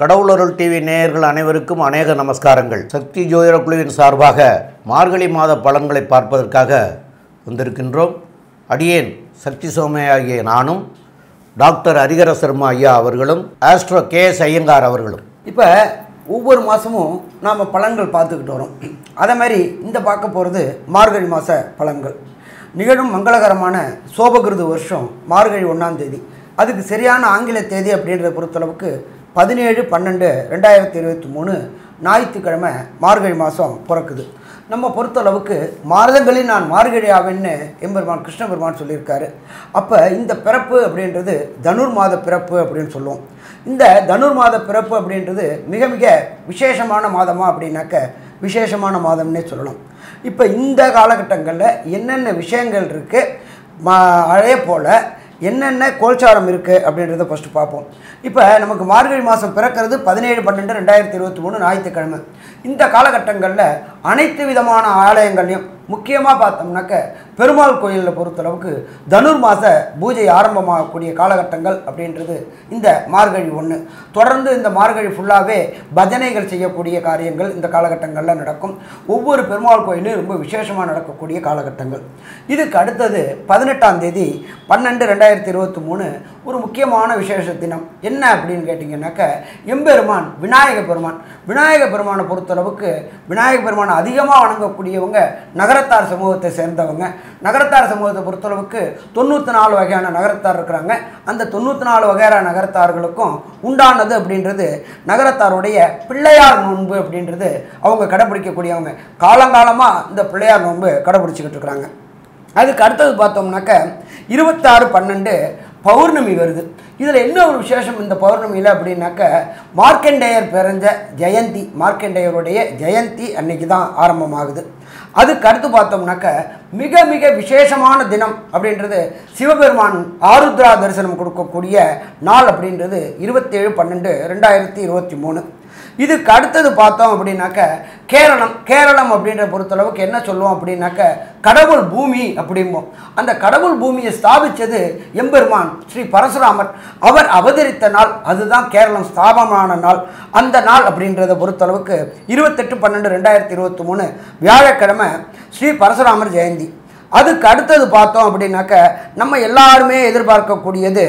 கடவுளருள் TV நேயர்கள் அனைவருக்கும் அநேக நமஸ்காரங்கள் சக்தி ஜோதிட குழுவின் சார்பாக மார்கழி மாத பலன்களை பார்ப்பதற்காக வந்திருக்கின்றோம் அடியேன் சக்தி சோமையாகிய நானும் டாக்டர் ஹரிகர சர்மா ஐயா அவர்களும் ஆஸ்ட்ரோ கே எஸ் ஐயங்கார் அவர்களும் இப்போ ஒவ்வொரு மாதமும் நாம் பலன்கள் பார்த்துக்கிட்டு வரோம் அதே மாதிரி இந்த பார்க்க போகிறது மார்கழி மாத பலன்கள் நிகழும் மங்களகரமான சோபகிருது வருஷம் மார்கழி ஒன்றாம் தேதி அதுக்கு சரியான ஆங்கில தேதி அப்படின்றத பொறுத்தளவுக்கு பதினேழு பன்னெண்டு ரெண்டாயிரத்தி இருபத்தி மூணு ஞாயிற்றுக்கிழமை மார்கழி மாதம் பிறக்குது நம்ம பொறுத்தளவுக்கு மாதங்களில் நான் மார்கழி ஆவேன்னு எம்பெருமான் கிருஷ்ண பெருமான் சொல்லியிருக்காரு அப்போ இந்த பிறப்பு அப்படின்றது தனுர் மாத பிறப்பு அப்படின்னு சொல்லுவோம் இந்த தனுர் மாத பிறப்பு அப்படின்றது மிக மிக விசேஷமான மாதமா அப்படின்னாக்க விசேஷமான மாதம்னே சொல்லலாம் இப்போ இந்த காலகட்டங்களில் என்னென்ன விஷயங்கள் இருக்குது மா அதே போல் என்னென்ன கோல்சாரம் இருக்குது அப்படின்றத ஃபஸ்ட்டு பார்ப்போம் இப்போ நமக்கு மார்கழி மாதம் பிறக்கிறது பதினேழு பன்னெண்டு ரெண்டாயிரத்தி இருபத்தி மூணு ஞாயிற்றுக்கிழமை இந்த காலகட்டங்களில் அனைத்து விதமான ஆலயங்களையும் முக்கியமாக பார்த்தோம்னாக்க பெருமாள் கோயிலில் பொறுத்தளவுக்கு தனுர் மாத பூஜை ஆரம்பமாகக்கூடிய காலகட்டங்கள் அப்படின்றது இந்த மார்கழி ஒன்று தொடர்ந்து இந்த மார்கழி ஃபுல்லாகவே பஜனைகள் செய்யக்கூடிய காரியங்கள் இந்த காலகட்டங்களில் நடக்கும் ஒவ்வொரு பெருமாள் கோயிலும் ரொம்ப விசேஷமாக நடக்கக்கூடிய காலகட்டங்கள் இதுக்கு அடுத்தது பதினெட்டாம் தேதி பன்னெண்டு ரெண்டாயிரத்தி இருபத்தி மூணு ஒரு முக்கியமான விசேஷ தினம் என்ன அப்படின்னு கேட்டிங்கன்னாக்க எம்பெருமான் விநாயக பெருமான் விநாயக பெருமானை பொறுத்தளவுக்கு விநாயக பெருமானை அதிகமாக வணங்கக்கூடியவங்க நகரத்தார் சமூகத்தை சேர்ந்தவங்க நகரத்தார் சமூகத்தை பொறுத்தளவுக்கு தொண்ணூற்றி நாலு வகையான நகரத்தார் இருக்கிறாங்க அந்த தொண்ணூற்றி நாலு வகையான நகரத்தார்களுக்கும் உண்டானது அப்படின்றது நகரத்தாருடைய பிள்ளையார் நோன்பு அப்படின்றது அவங்க கடைப்பிடிக்கக்கூடியவங்க காலங்காலமாக இந்த பிள்ளையார் நோன்பு கடைப்பிடிச்சிக்கிட்டு இருக்கிறாங்க அதுக்கு அடுத்தது பார்த்தோம்னாக்க இருபத்தாறு பன்னெண்டு பௌர்ணமி வருது இதில் என்ன ஒரு விசேஷம் இந்த பௌர்ணமியில் அப்படின்னாக்க மார்க்கண்டேயர் பிறந்த ஜெயந்தி மார்க்கண்டேயருடைய ஜெயந்தி அன்னைக்கு தான் ஆரம்பமாகுது அதுக்கு அடுத்து பார்த்தோம்னாக்க மிக மிக விசேஷமான தினம் அப்படின்றது சிவபெருமான் ஆருத்ரா தரிசனம் கொடுக்கக்கூடிய நாள் அப்படின்றது இருபத்தேழு பன்னெண்டு ரெண்டாயிரத்தி இருபத்தி மூணு இதுக்கு அடுத்தது பார்த்தோம் அப்படின்னாக்க கேரளம் கேரளம் அப்படின்ற பொறுத்தளவுக்கு என்ன சொல்லுவோம் அப்படின்னாக்க கடவுள் பூமி அப்படிம்போம் அந்த கடவுள் பூமியை ஸ்தாபித்தது எம்பெருமான் ஸ்ரீ பரசுராமர் அவர் அவதரித்த நாள் அதுதான் கேரளம் ஸ்தாபமான நாள் அந்த நாள் அப்படின்றத பொறுத்தளவுக்கு இருபத்தெட்டு பன்னெண்டு ரெண்டாயிரத்தி இருபத்தி மூணு வியாழக்கிழமை ஸ்ரீ பரசுராமர் ஜெயந்தி அதுக்கு அடுத்தது பார்த்தோம் அப்படின்னாக்க நம்ம எல்லாருமே எதிர்பார்க்கக்கூடியது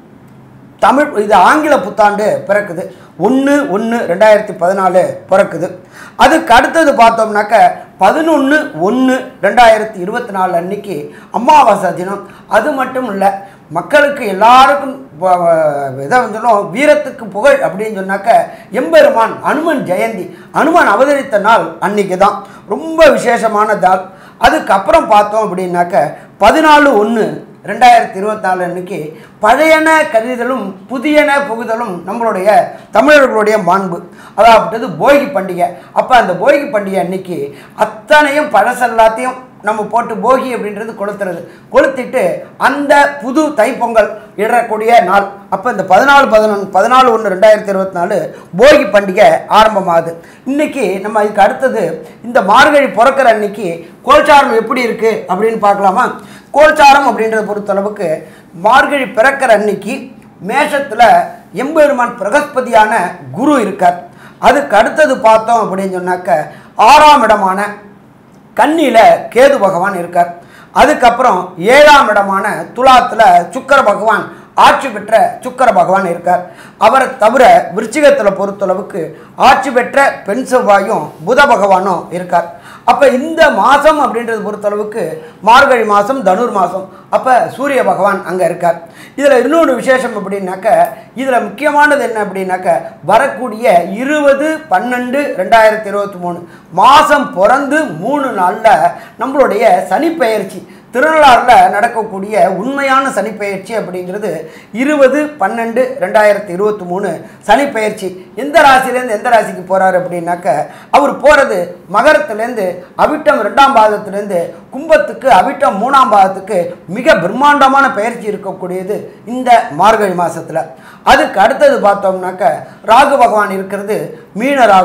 தமிழ் இது ஆங்கில புத்தாண்டு பிறக்குது ஒன்று ஒன்று ரெண்டாயிரத்தி பதினாலு பிறக்குது அதுக்கு அடுத்தது பார்த்தோம்னாக்க பதினொன்று ஒன்று ரெண்டாயிரத்தி இருபத்தி நாலு அன்னைக்கு அமாவாசை தினம் அது மட்டும் இல்லை மக்களுக்கு எல்லாருக்கும் வ- வ- இதை சொன்னோம் வீரத்துக்கு புகழ் அப்படின்னு சொன்னாக்க எம்பெருமான் அனுமன் ஜெயந்தி அனுமன் அவதரித்த நாள் அன்னைக்கு தான் ரொம்ப விசேஷமான நாள் அதுக்கப்புறம் பார்த்தோம் அப்படின்னாக்க பதினாலு ஒன்று ரெண்டாயிரத்தி இருபத்தி நாலு அன்னைக்கு பழையன கருதலும் புதியன புகுதலும் நம்மளுடைய தமிழர்களுடைய மாண்பு அதாவது போகி பண்டிகை அப்போ அந்த போகி பண்டிகை அன்னைக்கு அத்தனையும் பழசெல்லாத்தையும் நம்ம போட்டு போகி அப்படின்றது கொளுத்துறது கொளுத்திட்டு அந்த புது தைப்பொங்கல் இடக்கூடிய நாள் அப்போ இந்த பதினாலு பதினொன்று பதினாலு ஒன்று ரெண்டாயிரத்தி இருபத்தி நாலு போகி பண்டிகை ஆரம்பமாகுது இன்னைக்கு நம்ம இதுக்கு அடுத்தது இந்த மார்கழி பிறக்கிற அன்னைக்கு கோல்சாரம் எப்படி இருக்குது அப்படின்னு பார்க்கலாமா கோல்சாரம் அப்படின்றத பொறுத்தளவுக்கு மார்கழி பிறக்கிற அன்னைக்கு மேஷத்தில் எம்பெருமான் பிரகஸ்பதியான குரு இருக்கார் அதுக்கு அடுத்தது பார்த்தோம் அப்படின்னு சொன்னாக்க ஆறாம் இடமான கன்னியில் கேது பகவான் இருக்கார் அதுக்கப்புறம் ஏழாம் இடமான துலாத்தில் சுக்கர பகவான் ஆட்சி பெற்ற சுக்கர பகவான் இருக்கார் அவரை தவிர விருச்சிகத்தில் பொறுத்தளவுக்கு ஆட்சி பெற்ற பெண் செவ்வாயும் புத பகவானும் இருக்கார் அப்போ இந்த மாதம் அப்படின்றது பொறுத்தளவுக்கு மார்கழி மாதம் தனுர் மாதம் அப்போ சூரிய பகவான் அங்கே இருக்கார் இதில் இன்னொன்று விசேஷம் அப்படின்னாக்க இதில் முக்கியமானது என்ன அப்படின்னாக்க வரக்கூடிய இருபது பன்னெண்டு ரெண்டாயிரத்தி இருபத்தி மூணு மாதம் பிறந்து மூணு நாளில் நம்மளுடைய சனிப்பெயர்ச்சி திருநள்ளாறில் நடக்கக்கூடிய உண்மையான சனிப்பெயர்ச்சி அப்படிங்கிறது இருபது பன்னெண்டு ரெண்டாயிரத்தி இருபத்தி மூணு சனிப்பெயர்ச்சி எந்த ராசிலேருந்து எந்த ராசிக்கு போகிறாரு அப்படின்னாக்க அவர் போகிறது மகரத்துலேருந்து அவிட்டம் ரெண்டாம் பாதத்துலேருந்து கும்பத்துக்கு அவிட்டம் மூணாம் பாதத்துக்கு மிக பிரம்மாண்டமான பயிற்சி இருக்கக்கூடியது இந்த மார்கழி மாதத்தில் அதுக்கு அடுத்தது பார்த்தோம்னாக்க ராகு பகவான் இருக்கிறது மீன ராகு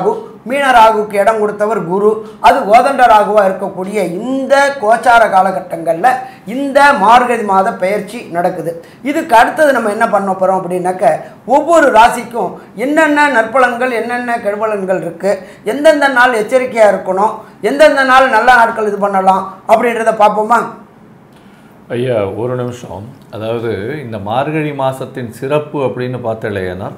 மீன ராகுக்கு இடம் கொடுத்தவர் குரு அது கோதண்ட ராகுவாக இருக்கக்கூடிய இந்த கோச்சார காலகட்டங்களில் இந்த மார்கழி மாத பெயர்ச்சி நடக்குது இதுக்கு அடுத்தது நம்ம என்ன பண்ண போகிறோம் அப்படின்னாக்க ஒவ்வொரு ராசிக்கும் என்னென்ன நற்பலன்கள் என்னென்ன கெடுபலன்கள் இருக்குது எந்தெந்த நாள் எச்சரிக்கையாக இருக்கணும் எந்தெந்த நாள் நல்ல நாட்கள் இது பண்ணலாம் அப்படின்றத பார்ப்போமா ஐயா ஒரு நிமிஷம் அதாவது இந்த மார்கழி மாதத்தின் சிறப்பு அப்படின்னு பார்த்தலையேனா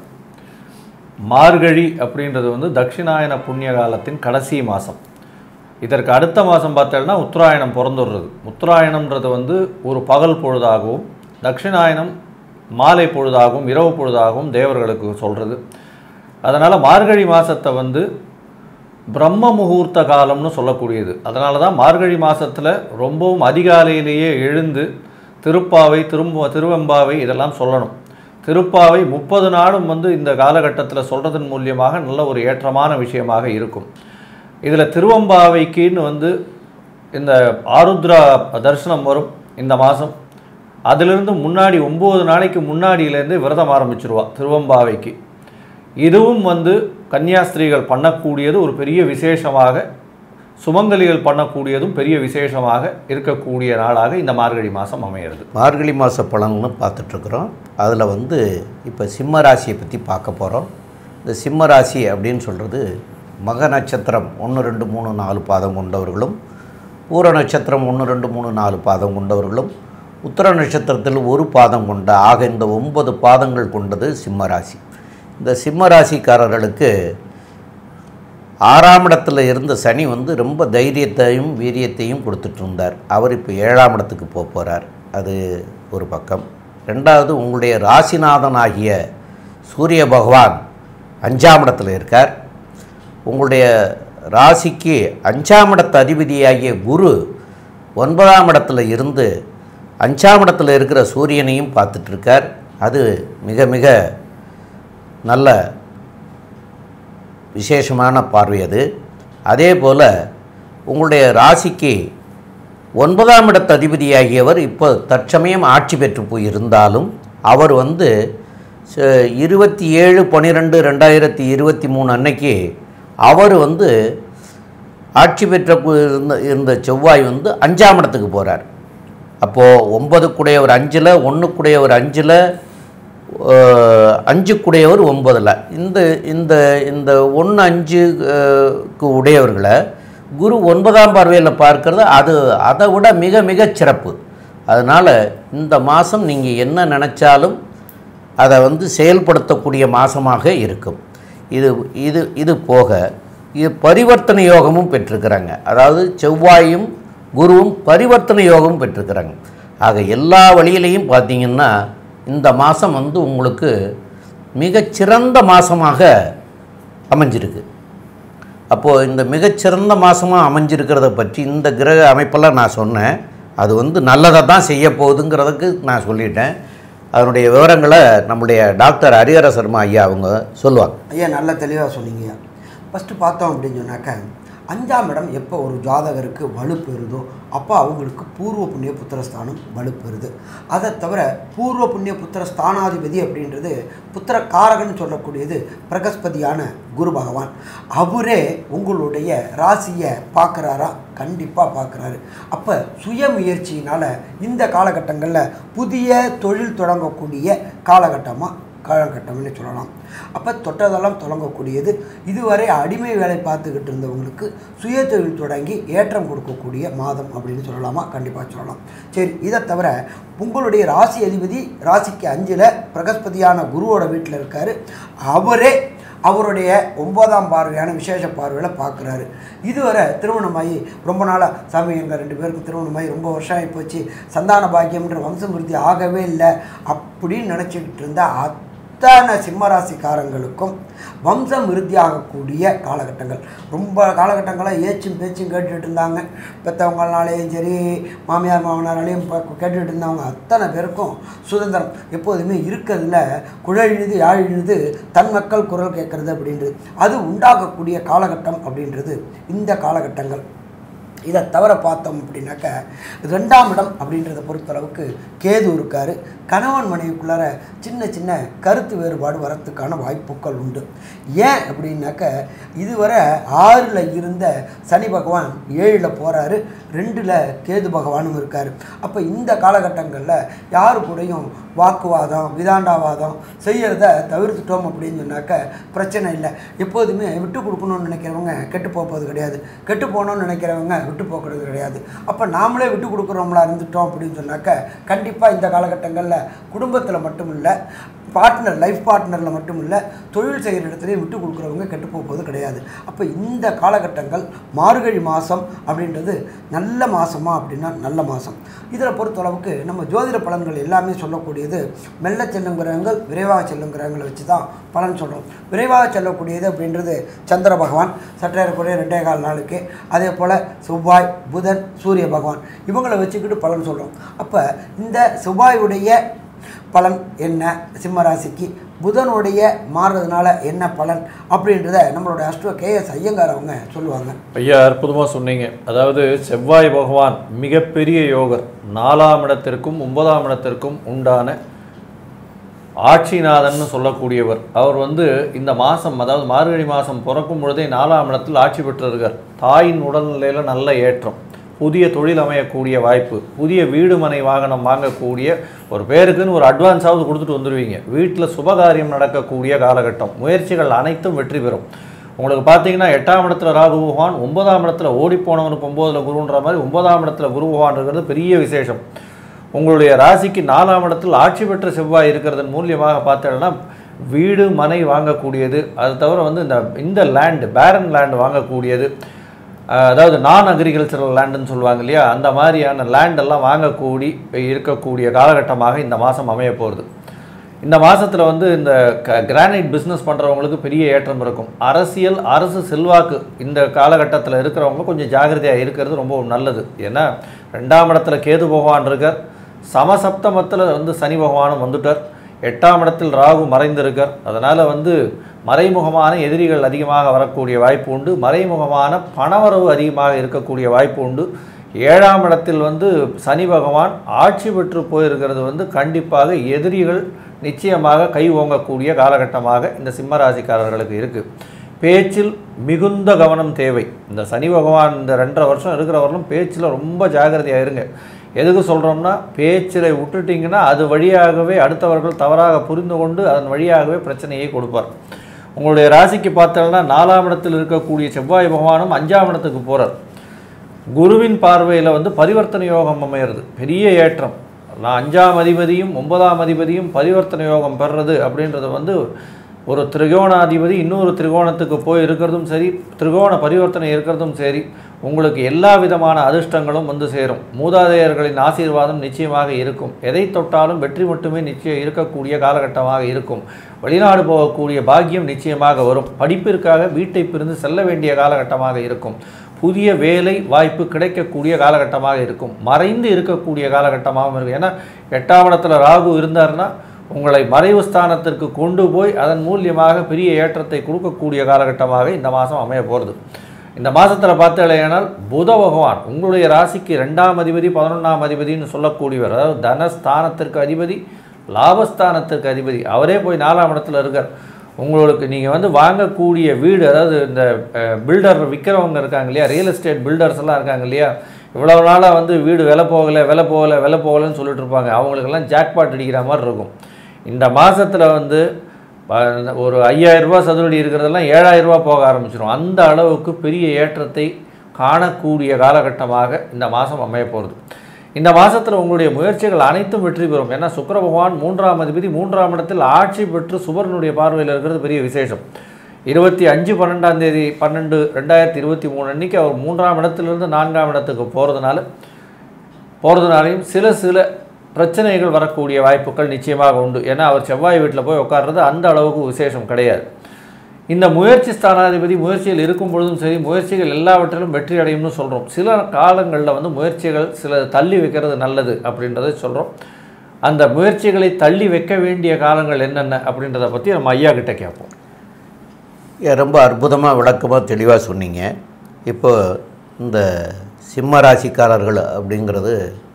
மார்கழி அப்படின்றது வந்து தட்சிணாயன புண்ணிய காலத்தின் கடைசி மாதம் இதற்கு அடுத்த மாதம் பார்த்தோம்னா உத்தராயணம் பிறந்துடுறது உத்தராயணம்ன்றது வந்து ஒரு பகல் பொழுதாகவும் தட்சிணாயனம் மாலை பொழுதாகவும் இரவு பொழுதாகவும் தேவர்களுக்கு சொல்கிறது அதனால் மார்கழி மாதத்தை வந்து பிரம்ம முகூர்த்த காலம்னு சொல்லக்கூடியது அதனால தான் மார்கழி மாதத்தில் ரொம்பவும் அதிகாலையிலேயே எழுந்து திருப்பாவை திரும்ப திருவெம்பாவை இதெல்லாம் சொல்லணும் திருப்பாவை முப்பது நாளும் வந்து இந்த காலகட்டத்தில் சொல்கிறதன் மூலியமாக நல்ல ஒரு ஏற்றமான விஷயமாக இருக்கும் இதில் திருவம்பாவைக்குன்னு வந்து இந்த ஆருத்ரா தரிசனம் வரும் இந்த மாதம் அதிலிருந்து முன்னாடி ஒம்பது நாளைக்கு முன்னாடியிலேருந்து விரதம் ஆரம்பிச்சிருவா திருவம்பாவைக்கு இதுவும் வந்து கன்னியாஸ்திரிகள் பண்ணக்கூடியது ஒரு பெரிய விசேஷமாக சுமங்கலிகள் பண்ணக்கூடியதும் பெரிய விசேஷமாக இருக்கக்கூடிய நாளாக இந்த மார்கழி மாதம் அமையிறது மார்கழி மாத பலன்னு பார்த்துட்ருக்குறோம் அதில் வந்து இப்போ சிம்ம ராசியை பற்றி பார்க்க போகிறோம் இந்த சிம்ம ராசி அப்படின்னு சொல்கிறது மக நட்சத்திரம் ஒன்று ரெண்டு மூணு நாலு பாதம் கொண்டவர்களும் பூர நட்சத்திரம் ஒன்று ரெண்டு மூணு நாலு பாதம் கொண்டவர்களும் உத்தர நட்சத்திரத்தில் ஒரு பாதம் கொண்ட ஆக இந்த ஒன்பது பாதங்கள் கொண்டது சிம்ம ராசி இந்த சிம்ம ராசிக்காரர்களுக்கு ஆறாம் இடத்துல இருந்த சனி வந்து ரொம்ப தைரியத்தையும் வீரியத்தையும் கொடுத்துட்டு இருந்தார் அவர் இப்போ ஏழாம் இடத்துக்கு போக போகிறார் அது ஒரு பக்கம் ரெண்டாவது உங்களுடைய ராசிநாதனாகிய சூரிய பகவான் அஞ்சாம் இடத்துல இருக்கார் உங்களுடைய ராசிக்கு அஞ்சாம் இடத்து அதிபதியாகிய குரு ஒன்பதாம் இடத்துல இருந்து அஞ்சாம் இடத்துல இருக்கிற சூரியனையும் பார்த்துட்டு இருக்கார் அது மிக மிக நல்ல விசேஷமான பார்வை அது அதே போல் உங்களுடைய ராசிக்கு ஒன்பதாம் இடத்து அதிபதியாகியவர் இப்போ தற்சமயம் ஆட்சி பெற்று போயிருந்தாலும் அவர் வந்து ச- இருபத்தி ஏழு பன்னிரெண்டு ரெண்டாயிரத்தி இருபத்தி மூணு அன்னைக்கு அவர் வந்து ஆட்சி பெற்ற பு- இருந்த இருந்த செவ்வாய் வந்து அஞ்சாம் இடத்துக்கு போகிறார் அப்போது ஒன்பதுக்குடையவர் அஞ்சில் ஒன்றுக்குடையவர் அஞ்சில் அஞ்சுக்குடையவர் ஒன்பதில் இந்த இந்த இந்த ஒன்று அஞ்சுக்கு உடையவர்களை குரு ஒன்பதாம் பார்வையில் பார்க்கறது அது அதை விட மிக மிகச் சிறப்பு அதனால் இந்த மாதம் நீங்கள் என்ன நினச்சாலும் அதை வந்து செயல்படுத்தக்கூடிய மாதமாக இருக்கும் இது இது இது போக இது பரிவர்த்தனை யோகமும் பெற்றிருக்கிறாங்க அதாவது செவ்வாயும் குருவும் பரிவர்த்தனை யோகமும் பெற்றிருக்கிறாங்க ஆக எல்லா வழியிலையும் பார்த்தீங்கன்னா இந்த மாதம் வந்து உங்களுக்கு மிகச்சிறந்த மாதமாக அமைஞ்சிருக்கு அப்போது இந்த மிகச்சிறந்த மாதமாக அமைஞ்சிருக்கிறத பற்றி இந்த கிரக அமைப்பெல்லாம் நான் சொன்னேன் அது வந்து நல்லதை தான் செய்ய போகுதுங்கிறதுக்கு நான் சொல்லிட்டேன் அதனுடைய விவரங்களை நம்முடைய டாக்டர் ஹரிஹர சர்மா ஐயா அவங்க சொல்லுவாங்க ஐயா நல்ல தெளிவாக சொன்னீங்கய்யா ஃபஸ்ட்டு பார்த்தோம் அப்படின்னு சொன்னாக்க அஞ்சாம் இடம் எப்போ ஒரு ஜாதகருக்கு வலுப்பெறுதோ அப்போ அவங்களுக்கு பூர்வ புண்ணிய புத்திரஸ்தானம் வலுப்பெறுது அதை தவிர பூர்வ புண்ணிய புத்திர ஸ்தானாதிபதி அப்படின்றது புத்திர காரகன்னு சொல்லக்கூடியது பிரகஸ்பதியான குரு பகவான் அவரே உங்களுடைய ராசியை பார்க்குறாரா கண்டிப்பாக பார்க்குறாரு அப்போ சுய முயற்சியினால் இந்த காலகட்டங்களில் புதிய தொழில் தொடங்கக்கூடிய காலகட்டமாக காலகட்டம்னு சொல்லலாம் அப்போ தொட்டதெல்லாம் தொடங்கக்கூடியது இதுவரை அடிமை வேலை பார்த்துக்கிட்டு இருந்தவங்களுக்கு சுய தொழில் தொடங்கி ஏற்றம் கொடுக்கக்கூடிய மாதம் அப்படின்னு சொல்லலாமா கண்டிப்பாக சொல்லலாம் சரி இதை தவிர உங்களுடைய ராசி அதிபதி ராசிக்கு அஞ்சில் பிரகஸ்பதியான குருவோட வீட்டில் இருக்கார் அவரே அவருடைய ஒன்பதாம் பார்வையான விசேஷ பார்வையில் பார்க்குறாரு இதுவரை திருமணமாகி ரொம்ப நாளாக சாமி எங்கள் ரெண்டு பேருக்கும் திருமணமாகி ரொம்ப வருஷம் ஆகி போச்சு சந்தான பாக்கியம்ன்ற வம்சமிருத்தி ஆகவே இல்லை அப்படின்னு நினச்சிக்கிட்டு இருந்த அத்தனை சிம்மராசிக்காரங்களுக்கும் வம்சம் விருத்தி ஆகக்கூடிய காலகட்டங்கள் ரொம்ப காலகட்டங்களாக ஏச்சும் பேச்சும் கேட்டுட்டு இருந்தாங்க பெற்றவங்களாலேயும் சரி மாமியார் மாமனாராலையும் ப- கேட்டுட்டு இருந்தவங்க அத்தனை பேருக்கும் சுதந்திரம் எப்போதுமே இருக்கிறதுல குழலிழுது யாழிழுது தன் மக்கள் குரல் கேட்கறது அப்படின்றது அது உண்டாகக்கூடிய காலகட்டம் அப்படின்றது இந்த காலகட்டங்கள் இதை தவிர பார்த்தோம் அப்படின்னாக்க ரெண்டாம் இடம் அப்படின்றத பொறுத்தளவுக்கு கேது இருக்கார் கணவன் மனைவிக்குள்ளார சின்ன சின்ன கருத்து வேறுபாடு வரத்துக்கான வாய்ப்புகள் உண்டு ஏன் அப்படின்னாக்க இதுவரை ஆறில் இருந்த சனி பகவான் ஏழில் போகிறாரு ரெண்டில் கேது பகவானும் இருக்கார் அப்போ இந்த காலகட்டங்களில் யாரு கூடயும் வாக்குவாதம் விதாண்டாவாதம் செய்யறத தவிர்த்துட்டோம் அப்படின்னு சொன்னாக்க பிரச்சனை இல்லை எப்போதுமே விட்டு கொடுக்கணும்னு நினைக்கிறவங்க கெட்டு போகிறது கிடையாது கெட்டு போகணும்னு நினைக்கிறவங்க விட்டு போகிறது கிடையாது அப்போ நாமளே விட்டு கொடுக்குறவங்களா இருந்துட்டோம் அப்படின்னு சொன்னாக்க கண்டிப்பாக இந்த காலகட்டங்களில் குடும்பத்தில் மட்டும் இல்லை பார்ட்னர் லைஃப் பார்ட்னரில் மட்டும் இல்லை தொழில் செய்கிற இடத்துலையும் விட்டு கொடுக்குறவங்க கெட்டு போகிறது கிடையாது அப்போ இந்த காலகட்டங்கள் மார்கழி மாதம் அப்படின்றது நல்ல மாதமா அப்படின்னா நல்ல மாதம் இதில் பொறுத்தளவுக்கு நம்ம ஜோதிட பலன்கள் எல்லாமே சொல்லக்கூடியது மெல்ல செல்லும் கிரகங்கள் விரைவாக செல்லும் கிரகங்களை வச்சு தான் பலன் சொல்கிறோம் விரைவாக செல்லக்கூடியது அப்படின்றது சந்திர பகவான் சற்றேறக்குறைய ரெண்டே கால் நாளுக்கு அதே போல் செவ்வாய் புதன் சூரிய பகவான் இவங்களை வச்சுக்கிட்டு பலன் சொல்கிறோம் அப்போ இந்த செவ்வாயுடைய பலன் என்ன சிம்ம ராசிக்கு புதனுடைய மாறுறதுனால என்ன பலன் அப்படின்றத நம்மளோட அஷ்டோ கேஎஸ் ஐயங்கார் அவங்க சொல்லுவாங்க ஐயா அற்புதமாக சொன்னீங்க அதாவது செவ்வாய் பகவான் மிகப்பெரிய யோகர் நாலாம் இடத்திற்கும் ஒன்பதாம் இடத்திற்கும் உண்டான ஆட்சிநாதன்னு சொல்லக்கூடியவர் அவர் வந்து இந்த மாதம் அதாவது மார்கழி மாதம் பிறக்கும் பொழுதே நாலாம் இடத்தில் ஆட்சி பெற்றிருக்கார் தாயின் உடல்நிலையில் நல்ல ஏற்றம் புதிய தொழில் அமையக்கூடிய வாய்ப்பு புதிய வீடு மனை வாகனம் வாங்கக்கூடிய ஒரு பேருக்குன்னு ஒரு அட்வான்ஸாவது கொடுத்துட்டு வந்துடுவீங்க வீட்டில் சுபகாரியம் நடக்கக்கூடிய காலகட்டம் முயற்சிகள் அனைத்தும் வெற்றி பெறும் உங்களுக்கு பார்த்தீங்கன்னா எட்டாம் இடத்துல ராகு பகவான் ஒன்பதாம் இடத்துல ஓடிப்போனவனுக்கு ஒம்போதில் குருன்ற மாதிரி ஒன்பதாம் இடத்துல குரு பகவான் இருக்கிறது பெரிய விசேஷம் உங்களுடைய ராசிக்கு நாலாம் இடத்தில் ஆட்சி பெற்ற செவ்வாய் இருக்கிறதன் மூலியமாக பார்த்தீங்கன்னா வீடு மனை வாங்கக்கூடியது அது தவிர வந்து இந்த இந்த லேண்டு பேரன் லேண்ட் வாங்கக்கூடியது அஹ், அதாவது நான் அக்ரிகல்ச்சரல் லேண்டுன்னு சொல்லுவாங்க இல்லையா அந்த மாதிரியான லேண்டெல்லாம் வாங்கக்கூடி இருக்கக்கூடிய காலகட்டமாக இந்த மாதம் அமைய போகிறது இந்த மாதத்தில் வந்து இந்த க கிரானைட் பிஸ்னஸ் பண்ணுறவங்களுக்கு பெரிய ஏற்றம் இருக்கும் அரசியல் அரசு செல்வாக்கு இந்த காலகட்டத்தில் இருக்கிறவங்க கொஞ்சம் ஜாகிரதையாக இருக்கிறது ரொம்ப நல்லது ஏன்னா ரெண்டாம் இடத்துல கேது பகவான் இருக்கார் சமசப்தமத்தில் வந்து சனி பகவானும் வந்துட்டார் எட்டாம் இடத்தில் ராகு மறைந்திருக்கார் அதனால் வந்து மறைமுகமான எதிரிகள் அதிகமாக வரக்கூடிய வாய்ப்பு உண்டு மறைமுகமான பணவரவு அதிகமாக இருக்கக்கூடிய வாய்ப்பு உண்டு ஏழாம் இடத்தில் வந்து சனி பகவான் ஆட்சி பெற்று போயிருக்கிறது வந்து கண்டிப்பாக எதிரிகள் நிச்சயமாக கை ஓங்கக்கூடிய காலகட்டமாக இந்த சிம்மராசிக்காரர்களுக்கு இருக்குது பேச்சில் மிகுந்த கவனம் தேவை இந்த சனி பகவான் இந்த ரெண்டரை வருஷம் இருக்கிறவர்களும் பேச்சில் ரொம்ப ஜாகிரதையாக இருங்க எதுக்கு சொல்கிறோம்னா பேச்சில் விட்டுட்டிங்கன்னா அது வழியாகவே அடுத்தவர்கள் தவறாக புரிந்து கொண்டு அதன் வழியாகவே பிரச்சனையை கொடுப்பார் உங்களுடைய ராசிக்கு பார்த்தோம்னா நாலாம் இடத்தில் இருக்கக்கூடிய செவ்வாய் பகவானும் அஞ்சாம் இடத்துக்கு போகிறார் குருவின் பார்வையில் வந்து பரிவர்த்தனை யோகம் அமையிறது பெரிய ஏற்றம் நான் அஞ்சாம் அதிபதியும் ஒன்பதாம் அதிபதியும் பரிவர்த்தனை யோகம் பெறுறது அப்படின்றது வந்து ஒரு திரிகோணாதிபதி இன்னொரு திரிகோணத்துக்கு போய் இருக்கிறதும் சரி திரிகோண பரிவர்த்தனை இருக்கிறதும் சரி உங்களுக்கு எல்லா விதமான அதிர்ஷ்டங்களும் வந்து சேரும் மூதாதையர்களின் ஆசீர்வாதம் நிச்சயமாக இருக்கும் எதை தொட்டாலும் வெற்றி மட்டுமே நிச்சயம் இருக்கக்கூடிய காலகட்டமாக இருக்கும் வெளிநாடு போகக்கூடிய பாக்கியம் நிச்சயமாக வரும் படிப்பிற்காக வீட்டை பிரிந்து செல்ல வேண்டிய காலகட்டமாக இருக்கும் புதிய வேலை வாய்ப்பு கிடைக்கக்கூடிய காலகட்டமாக இருக்கும் மறைந்து இருக்கக்கூடிய காலகட்டமாகவும் இருக்கும் ஏன்னா எட்டாம் இடத்துல ராகு இருந்தார்னா உங்களை மறைவு ஸ்தானத்திற்கு கொண்டு போய் அதன் மூலியமாக பெரிய ஏற்றத்தை கொடுக்கக்கூடிய காலகட்டமாக இந்த மாதம் அமைய போகிறது இந்த மாதத்தில் பார்த்தீங்கன்னா புத பகவான் உங்களுடைய ராசிக்கு ரெண்டாம் அதிபதி பதினொன்றாம் அதிபதின்னு சொல்லக்கூடியவர் அதாவது தனஸ்தானத்திற்கு அதிபதி லாபஸ்தானத்திற்கு அதிபதி அவரே போய் நாலாம் இடத்துல இருக்கார் உங்களுக்கு நீங்கள் வந்து வாங்கக்கூடிய வீடு அதாவது இந்த பில்டர் விற்கிறவங்க இருக்காங்க இல்லையா ரியல் எஸ்டேட் பில்டர்ஸ் எல்லாம் இருக்காங்க இல்லையா இவ்வளவு நாளாக வந்து வீடு விலை போகலை விலை போகலை விலை போகலைன்னு சொல்லிட்டு இருப்பாங்க அவங்களுக்கெல்லாம் ஜாக்பாட் அடிக்கிற மாதிரி இருக்கும் இந்த மாதத்தில் வந்து ப- ஒரு ஐயாயிரம் ரூபாய் சதுரடி இருக்கிறதெல்லாம் ஏழாயிரம் ரூபாய் போக ஆரம்பிச்சிடும் அந்த அளவுக்கு பெரிய ஏற்றத்தை காணக்கூடிய காலகட்டமாக இந்த மாதம் அமைய போகிறது இந்த மாதத்தில் உங்களுடைய முயற்சிகள் அனைத்தும் வெற்றி பெறும் ஏன்னா சுக்கிர பகவான் மூன்றாம் அதிபதி மூன்றாம் இடத்தில் ஆட்சி பெற்று சுபரனுடைய பார்வையில் இருக்கிறது பெரிய விசேஷம் இருபத்தி அஞ்சு பன்னெண்டாம் தேதி பன்னெண்டு ரெண்டாயிரத்தி இருபத்தி மூணு அன்னைக்கு அவர் மூன்றாம் இடத்திலிருந்து நான்காம் இடத்துக்கு போகிறதுனால போகிறதுனாலையும் சில சில பிரச்சனைகள் வரக்கூடிய வாய்ப்புகள் நிச்சயமாக உண்டு ஏன்னா அவர் செவ்வாய் வீட்டில் போய் உட்கார்றது அந்த அளவுக்கு விசேஷம் கிடையாது இந்த முயற்சி ஸ்தானாதிபதி முயற்சியில் இருக்கும் பொழுதும் சரி முயற்சிகள் எல்லாவற்றிலும் வெற்றி அடையும்னு சொல்கிறோம் சில காலங்களில் வந்து முயற்சிகள் சில தள்ளி வைக்கிறது நல்லது அப்படின்றத சொல்கிறோம் அந்த முயற்சிகளை தள்ளி வைக்க வேண்டிய காலங்கள் என்னென்ன அப்படின்றத பற்றி நம்ம ஐயா கிட்ட கேட்போம் ஏ, ரொம்ப அற்புதமாக விளக்கமாக தெளிவாக சொன்னீங்க இப்போ இந்த சிம்ம ராசிக்காரர்கள் அப்படிங்கிறது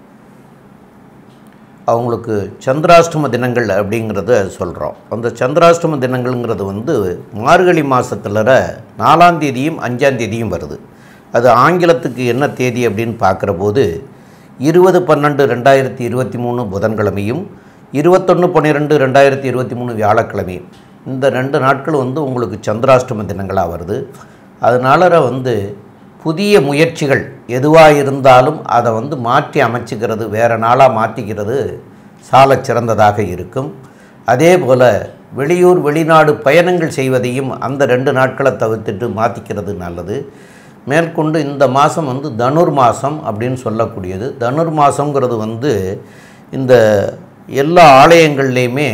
அவங்களுக்கு சந்திராஷ்டம தினங்கள் அப்படிங்கிறத சொல்கிறோம் அந்த சந்திராஷ்டம தினங்கள்ங்கிறது வந்து மார்கழி மாதத்தில் நாலாம் தேதியும் அஞ்சாம் தேதியும் வருது அது ஆங்கிலத்துக்கு என்ன தேதி அப்படின்னு பார்க்குற போது இருபது பன்னெண்டு ரெண்டாயிரத்தி இருபத்தி மூணு புதன்கிழமையும் இருபத்தொன்று பன்னிரெண்டு ரெண்டாயிரத்தி இருபத்தி மூணு வியாழக்கிழமையும் இந்த ரெண்டு நாட்கள் வந்து உங்களுக்கு சந்திராஷ்டம தினங்களாக வருது அதனால வந்து புதிய முயற்சிகள் எதுவாக இருந்தாலும் அதை வந்து மாற்றி அமைச்சிக்கிறது வேறு நாளாக மாற்றிக்கிறது சாலச் சிறந்ததாக இருக்கும் அதே போல் வெளியூர் வெளிநாடு பயணங்கள் செய்வதையும் அந்த ரெண்டு நாட்களை தவிர்த்துட்டு மாற்றிக்கிறது நல்லது மேற்கொண்டு இந்த மாதம் வந்து தனுர் மாதம் அப்படின்னு சொல்லக்கூடியது தனுர் மாதங்கிறது வந்து இந்த எல்லா ஆலயங்கள்லேயுமே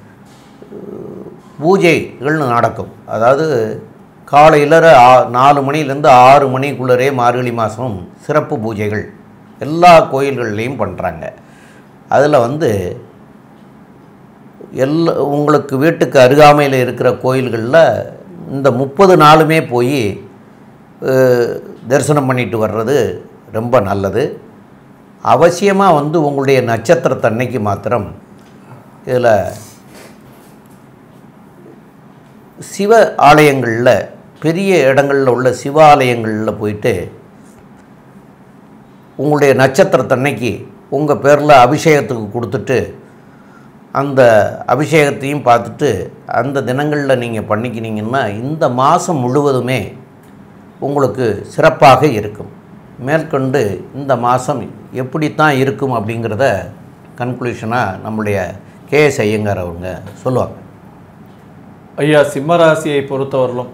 பூஜைகள் நடக்கும் அதாவது காலையில் நாலு மணிலேருந்து ஆறு மணிக்குள்ளரே மார்கழி மாதம் சிறப்பு பூஜைகள் எல்லா கோயில்கள்லேயும் பண்ணுறாங்க அதில் வந்து எல்லா உங்களுக்கு வீட்டுக்கு அருகாமையில் இருக்கிற கோயில்களில் இந்த முப்பது நாளுமே போய் அஹ், தரிசனம் பண்ணிட்டு வர்றது ரொம்ப நல்லது அவசியமாக வந்து உங்களுடைய நட்சத்திரத்தன்னைக்கு மாத்திரம் இதில் சிவ ஆலயங்களில் பெரிய இடங்களில் உள்ள சிவாலயங்களில் போயிட்டு உங்களுடைய நட்சத்திரத்தன்னைக்கு உங்கள் பேரில் அபிஷேகத்துக்கு கொடுத்துட்டு அந்த அபிஷேகத்தையும் பார்த்துட்டு அந்த தினங்களில் நீங்கள் பண்ணிக்கினீங்கன்னா இந்த மாதம் முழுவதுமே உங்களுக்கு சிறப்பாக இருக்கும் மேற்கொண்டு இந்த மாதம் எப்படித்தான் இருக்கும் அப்படிங்கிறத கன்க்ளூஷனாக நம்முடைய கேஎஸ் ஐயங்கார் அவங்க சொல்லுவாங்க ஐயா சிம்மராசியை பொறுத்தவரையிலும்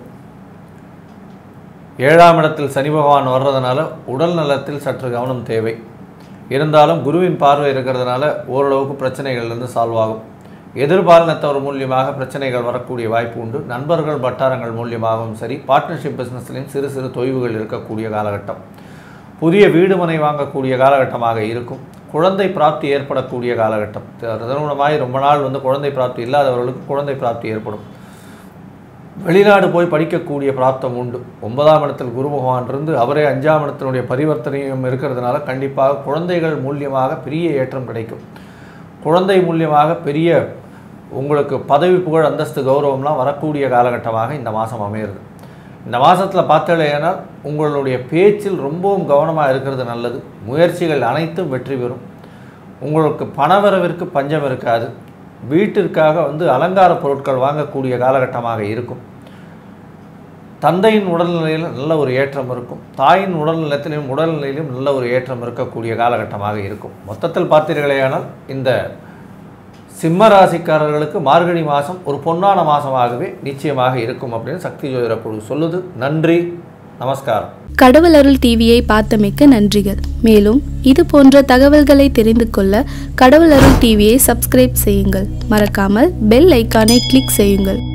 ஏழாம் இடத்தில் சனி பகவான் வர்றதுனால உடல் நலத்தில் சற்று கவனம் தேவை இருந்தாலும் குருவின் பார்வை இருக்கிறதுனால ஓரளவுக்கு பிரச்சனைகள்லேருந்து சால்வ் ஆகும் எதிர்பாலினத்தவர் மூலியமாக பிரச்சனைகள் வரக்கூடிய வாய்ப்பு உண்டு நண்பர்கள் வட்டாரங்கள் மூலியமாகவும் சரி பார்ட்னர்ஷிப் பிஸ்னஸ்லையும் சிறு சிறு தொய்வுகள் இருக்கக்கூடிய காலகட்டம் புதிய வீடு மனை வாங்கக்கூடிய காலகட்டமாக இருக்கும் குழந்தை பிராப்தி ஏற்படக்கூடிய காலகட்டம் திருமணமாய் ரொம்ப நாள் வந்து குழந்தை பிராப்தி இல்லாதவர்களுக்கு குழந்தை பிராப்தி ஏற்படும் வெளிநாடு போய் படிக்கக்கூடிய பிராப்தம் உண்டு ஒன்பதாம் இடத்தில் குரு பகவான் இருந்து அவரே அஞ்சாம் இடத்தினுடைய பரிவர்த்தனையும் இருக்கிறதுனால கண்டிப்பாக குழந்தைகள் மூலியமாக பெரிய ஏற்றம் கிடைக்கும் குழந்தை மூலியமாக பெரிய உங்களுக்கு பதவி புகழ் அந்தஸ்து கௌரவம்லாம் வரக்கூடிய காலகட்டமாக இந்த மாதம் அமையிறது இந்த மாதத்தில் பார்த்தலையானால் உங்களுடைய பேச்சில் ரொம்பவும் கவனமாக இருக்கிறது நல்லது முயற்சிகள் அனைத்தும் வெற்றி பெறும் உங்களுக்கு பணவரவிற்கு பஞ்சம் இருக்காது வீட்டிற்காக வந்து அலங்கார பொருட்கள் வாங்கக்கூடிய காலகட்டமாக இருக்கும் தந்தையின் உடல்நிலையில் நல்ல ஒரு ஏற்றம் இருக்கும் தாயின் உடல்நலத்திலும் உடல்நிலையிலும் நல்ல ஒரு ஏற்றம் இருக்கக்கூடிய காலகட்டமாக இருக்கும் மொத்தத்தில் பார்த்தீர்களேயானால் இந்த சிம்ம ராசிக்காரர்களுக்கு மார்கழி மாதம் ஒரு பொன்னான மாதமாகவே நிச்சயமாக இருக்கும் அப்படின்னு சக்தி ஜோதிட குழு சொல்லுது நன்றி நமஸ்காரம் கடவுள் அருள் டிவியை பார்த்தமைக்க நன்றிகள் மேலும் இது போன்ற தகவல்களை தெரிந்து கொள்ள கடவுள் அருள் டிவியை சப்ஸ்கிரைப் செய்யுங்கள் மறக்காமல் பெல் ஐக்கானை கிளிக் செய்யுங்கள்